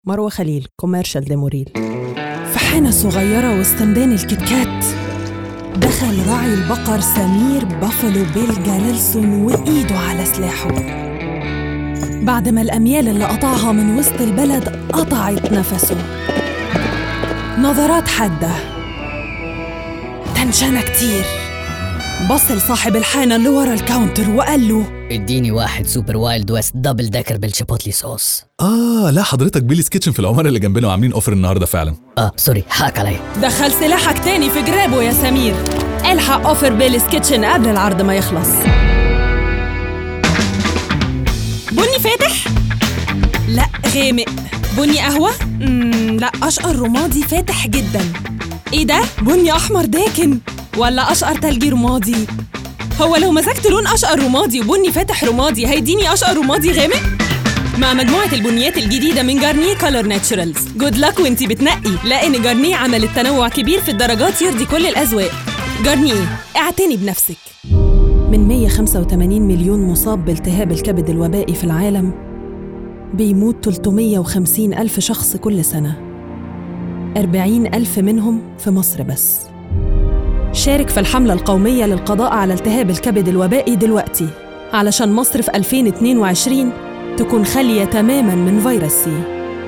مروة خليل كوميرشال ديموريل في حانة صغيرة وسط ميدان الكتكات دخل راعي البقر سمير بافلو بيل جاللسون وإيده على سلاحه بعد ما الأميال اللي قطعها من وسط البلد قطعت نفسه نظرات حادة تنشنة كتير بص لصاحب الحانة اللي ورا الكاونتر وقال له اديني واحد سوبر وايلد ويست دبل داكر بالشيبوتلي صوص اه لا حضرتك بيلي's كيتشن في العمارة اللي جنبنا وعاملين اوفر النهارده فعلا اه سوري حقك عليا دخل سلاحك تاني في جرابه يا سمير الحق اوفر بيلي's كيتشن قبل العرض ما يخلص بني فاتح؟ لا غامق بني قهوة؟ مم لا أشقر رمادي فاتح جدا ايه ده؟ بني أحمر داكن ولا أشقر تلجي رمادي؟ هو لو مسكت لون أشقر رمادي وبني فاتح رمادي هيديني أشقر رمادي غامق؟ مع مجموعة البنيات الجديدة من جارنيه كولر ناتشورالز جود لك وانتي بتنقي لأن جارنيه عملت تنوع كبير في الدرجات يرضي كل الأذواق جارنيه اعتني بنفسك من 185 مليون مصاب بالتهاب الكبد الوبائي في العالم بيموت 350 ألف شخص كل سنة 40 ألف منهم في مصر بس شارك في الحملة القومية للقضاء على التهاب الكبد الوبائي دلوقتي علشان مصر في 2022 تكون خالية تماماً من فيروس سي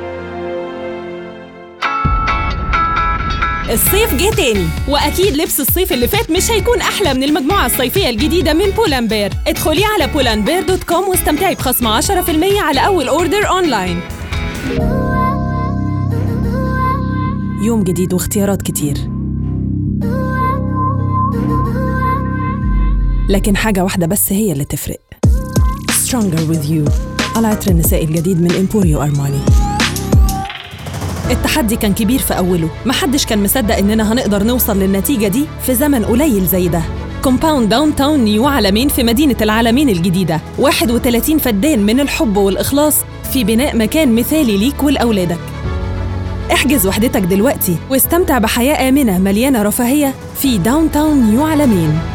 الصيف جه تاني واكيد لبس الصيف اللي فات مش هيكون احلى من المجموعه الصيفيه الجديده من بولامبير ادخلي على بولامبير دوت كوم واستمتعي بخصم 10% على اول اوردر اونلاين يوم جديد واختيارات كتير لكن حاجة واحدة بس هي اللي تفرق Stronger with you العطر النسائي الجديد من إمبوريو أرماني التحدي كان كبير في أوله محدش كان مصدق إننا هنقدر نوصل للنتيجة دي في زمن قليل زي ده كومباوند داون تاون نيو عالمين في مدينة العالمين الجديدة 31 فدان من الحب والإخلاص في بناء مكان مثالي ليك ولأولادك احجز وحدتك دلوقتي واستمتع بحياة آمنة مليانة رفاهية في داون تاون نيو عالمين